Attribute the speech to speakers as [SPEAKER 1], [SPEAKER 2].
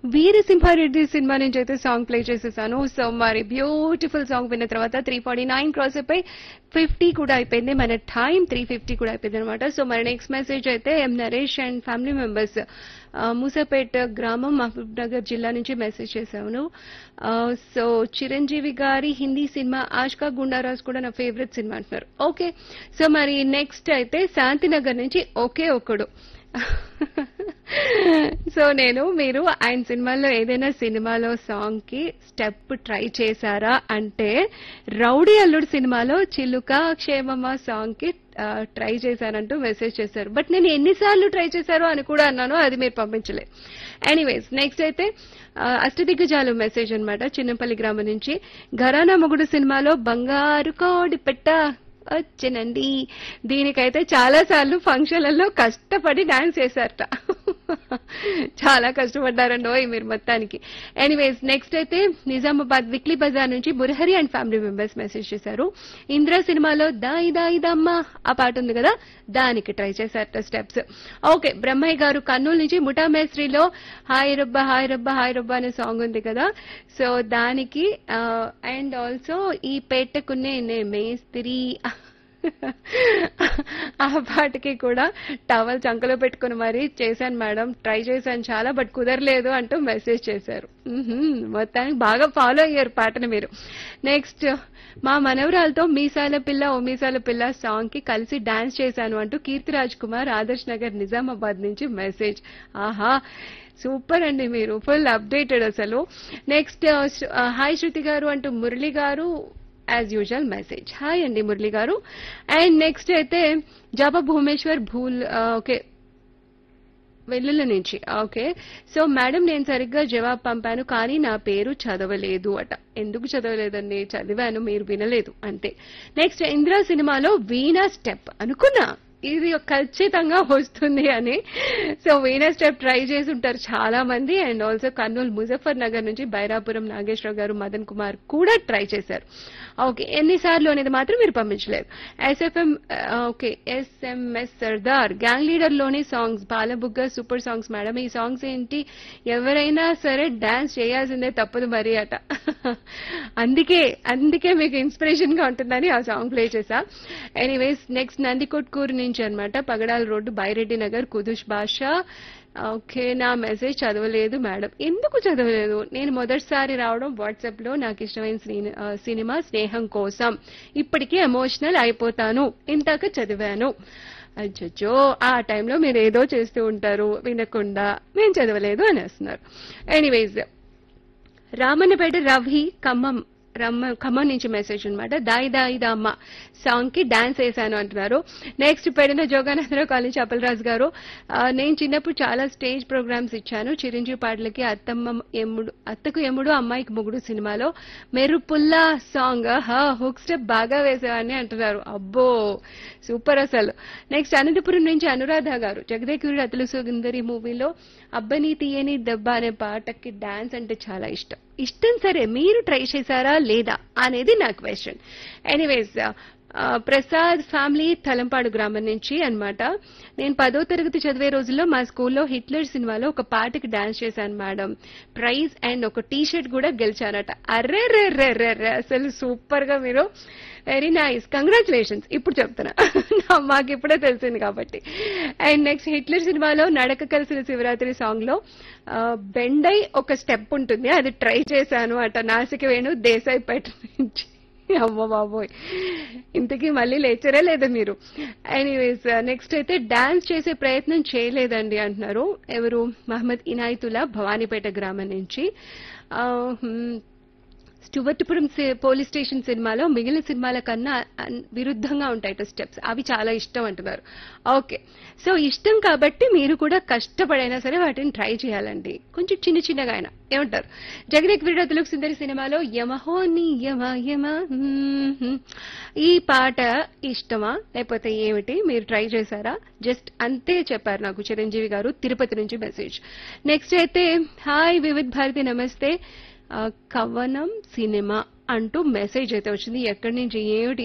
[SPEAKER 1] Veera Simha Reddy cinema నుంచి అయితే song play చేసేసాను సో మరి బ్యూటిఫుల్ సాంగ్ విన్న తర్వాత త్రీ ఫార్టీ నైన్ క్రాస్ అయిపోయి ఫిఫ్టీ కూడా అయిపోయింది మన టైం త్రీ ఫిఫ్టీ కూడా అయిపోయింది అనమాట సో మరి నెక్స్ట్ మెసేజ్ అయితే M Naresh and family members Musapet గ్రామం మహబూబ్ నగర్ జిల్లా నుంచి మెసేజ్ చేశాను సో చిరంజీవి గారి హిందీ సినిమా ఆష్కా గుండారాజ్ కూడా నా ఫేవరెట్ సినిమా అంటున్నారు ఓకే సో మరి నెక్స్ట్ అయితే శాంతినగర్ నుంచి ఒకే ఒకడు సో నేను మీరు ఆయన సినిమాలో ఏదైనా సినిమాలో సాంగ్ కి స్టెప్ ట్రై చేశారా అంటే రౌడీ అల్లుడు సినిమాలో చిలుక క్షేమమ్మ సాంగ్ కి ట్రై చేశానంటూ మెసేజ్ చేశారు బట్ నేను ఎన్నిసార్లు ట్రై చేశారో అని కూడా అన్నాను అది మీరు పంపించలే ఎనీవేస్ నెక్స్ట్ అయితే ఆ, అష్టదిగ్గజాలు మెసేజ్ అన్నమాట చిన్నపల్లి గ్రామం నుంచి ఘరానా మొగుడు సినిమాలో బంగారు కోడి పెట్ట వచ్చనండి దీనికైతే చాలా సార్లు ఫంక్షన్లలో కష్టపడి డాన్స్ చేశారట చాలా కష్టపడ్డారండో మీరు మొత్తానికి ఎనీవేస్ నెక్స్ట్ అయితే నిజామాబాద్ విక్లీ బజార్ నుంచి Murahari and family members message చేశారు ఇంద్ర సినిమాలో దాయి దాయి దమ్మ ఆ పాట ఉంది కదా దానికి ట్రై చేశారట స్టెప్స్ ఓకే బ్రహ్మయ్య గారు కర్నూలు నుంచి ముఠా మేస్త్రిలో హాయ్ రబ్బా హాయ్ రబ్బా హాయ్ రబ్బా అనే సాంగ్ ఉంది కదా సో దానికి అండ్ ఆల్సో ఈ పెట్టకునే నే మేస్త్రి ఆ పాటకి కూడా టవల్ చంకలో పెట్టుకుని మరీ చేశాను మేడం ట్రై చేశాను చాలా బట్ కుదరలేదు అంటూ మెసేజ్ చేశారు మ్మ్హ్మ్. మొత్తానికి బాగా ఫాలో అయ్యారు పాటను మీరు నెక్స్ట్ మా మనవరాలతో మీసాల పిల్ల ఓ మీసాల పిల్ల సాంగ్ కి కలిసి డాన్స్ చేశాను అంటూ కీర్తిరాజ్ కుమార్ ఆదర్శ్ నగర్ నిజామాబాద్ నుంచి మెసేజ్ ఆహా సూపర్ అండి మీరు ఫుల్ అప్డేటెడ్ అసలు నెక్స్ట్ హాయ్ శృతి గారు అంటూ మురళి గారు యాజ్ యూజువల్ మెసేజ్ హాయ్ అండి మురళి గారు అండ్ నెక్స్ట్ అయితే జప భూమేశ్వర్ భూల్ ఓకే వెల్లుల నుంచి ఓకే సో మేడం నేను సరిగ్గా జవాబు పంపాను కానీ నా పేరు చదవలేదు అట ఎందుకు చదవలేదండి చదివాను మీరు వినలేదు అంతే నెక్స్ట్ ఇందిరా సినిమాలో వీణా స్టెప్ అనుకున్నా ఇది ఖచ్చితంగా వస్తుంది అని సో వీణా స్టెప్ ట్రై చేసి ఉంటారు చాలా మంది అండ్ ఆల్సో కర్నూలు ముజఫర్ నగర్ నుంచి బైరాపురం నాగేశ్వరరావు గారు మదన్ కుమార్ కూడా ట్రై చేశారు ఓకే ఎన్నిసార్లు అనేది మాత్రం మీరు పంపించలేదు S F M okay S M S Sardar gang leader లోని సాంగ్స్ బాలబుగ్గ సూపర్ సాంగ్స్ మేడం ఈ సాంగ్స్ ఏంటి ఎవరైనా సరే డాన్స్ చేయాల్సిందే తప్పదు మరి అట అందుకే అందుకే మీకు ఇన్స్పిరేషన్ గా ఉంటుందని ఆ సాంగ్ ప్లే చేసా ఎనీవేస్ నెక్స్ట్ నందికొట్కూరు నుంచి అన్నమాట పగడాల రోడ్డు బైరెడ్డి నగర్ కుదుష్ బాషా ఓకే నా మెసేజ్ చదవలేదు మేడం ఎందుకు చదవలేదు నేను మొదటిసారి రావడం వాట్సాప్ లో నాకు ఇష్టమైన సిని- ఆ, సినిమా స్నేహం కోసం ఇప్పటికీ ఎమోషనల్ అయిపోతాను ఇంతాక చదివాను అచ్చచ్చో ఆ టైంలో మీరు ఏదో చేస్తూ ఉంటారు వినకుండా మేము చదవలేదు అనేస్తున్నారు ఎనీవేస్ రామన్నపేట రవి ఖమ్మం రమ్మ ఖమ్మం నుంచి మెసేజ్ అనమాట దాయి దాయి దమ్మ సాంగ్ కి డాన్స్ వేసాను అంటున్నారు నెక్స్ట్ పెడిన జోగానందరావు కాలేజ్ అప్పలరాజు గారు ఆ, నేను చిన్నప్పుడు చాలా స్టేజ్ ప్రోగ్రామ్స్ ఇచ్చాను చిరంజీవి పాటలకి అత్తమ్మ ఎమ్ముడు అత్తకు ఎమ్ముడు అమ్మాయికి మొగుడు సినిమాలో మెరుపుల్లా సాంగ్ హా హుక్ స్టెప్ బాగా వేసేవాడిని అంటున్నారు అబ్బో సూపర్ అసలు నెక్స్ట్ అనంతపురం నుంచి అనురాధ గారు జగదేకుడు అతులు సుందరి మూవీలో అబ్బని తీయని దెబ్బ అనే పాటకి డాన్స్ అంటే చాలా ఇష్టం ఇష్టం సరే మీరు ట్రై చేశారా లేదా అనేది నా question anyways Prasad family Talampadu గ్రామం నుంచి అన్నమాట నేను పదో తరగతి చదివే రోజుల్లో మా స్కూల్లో హిట్లర్ సినిమాలో ఒక పాటకి డాన్స్ చేశాను మేడం ప్రైజ్ అండ్ ఒక టీ షర్ట్ కూడా గెలిచానట అర్రే రే రే రే రే అసలు సూపర్ గా మీరు వెరీ నైస్ కంగ్రాచులేషన్స్ ఇప్పుడు చెప్తున్నా నా- మాకు ఇప్పుడే తెలిసింది కాబట్టి అండ్ నెక్స్ట్ హిట్లర్ సినిమాలో నడక కలిసిన శివరాత్రి సాంగ్ లో ఆ, బెండై ఒక స్టెప్ ఉంటుంది అది ట్రై చేశాను అట నాసిక వేణు దేశాయిపేట నుంచి అమ్మ బాబోయ్ ఇంతకీ మళ్ళీ లేచరే లేదా మీరు ఎనీవేస్ నెక్స్ట్ అయితే డాన్స్ చేసే ప్రయత్నం చేయలేదండి అంటున్నారు ఎవరు మహమ్మద్ ఇనాయతుల్లా భవానీపేట గ్రామం నుంచి ఆ, హ్మ్, స్టువర్ట్పురం సి- పోలీస్ స్టేషన్ సినిమాలో మిగిలిన సినిమాల కన్నా అన్- విరుద్ధంగా ఉంటాయట స్టెప్స్ అవి చాలా ఇష్టం అంటున్నారు ఓకే సో ఇష్టం కాబట్టి మీరు కూడా కష్టపడైనా సరే వాటిని ట్రై చేయాలండి కొంచెం చిన్న చిన్నగా అయినా ఏమంటారు జగదేక్ వీరుడు తెలుగు సుందరి సినిమాలో యమహో నీ యమ యమ మ్మ్ హ్మ్. ఈ పాట ఇష్టమా లేకపోతే ఏమిటి మీరు ట్రై చేశారా జస్ట్ అంతే చెప్పారు నాకు చిరంజీవి గారు తిరుపతి నుంచి మెసేజ్ నెక్స్ట్ అయితే హాయ్ వివిధ్ భారతి నమస్తే ఆ, కవనం సినిమా అంటూ మెసేజ్ అయితే వచ్చింది ఎక్కడి నుంచి ఏమిటి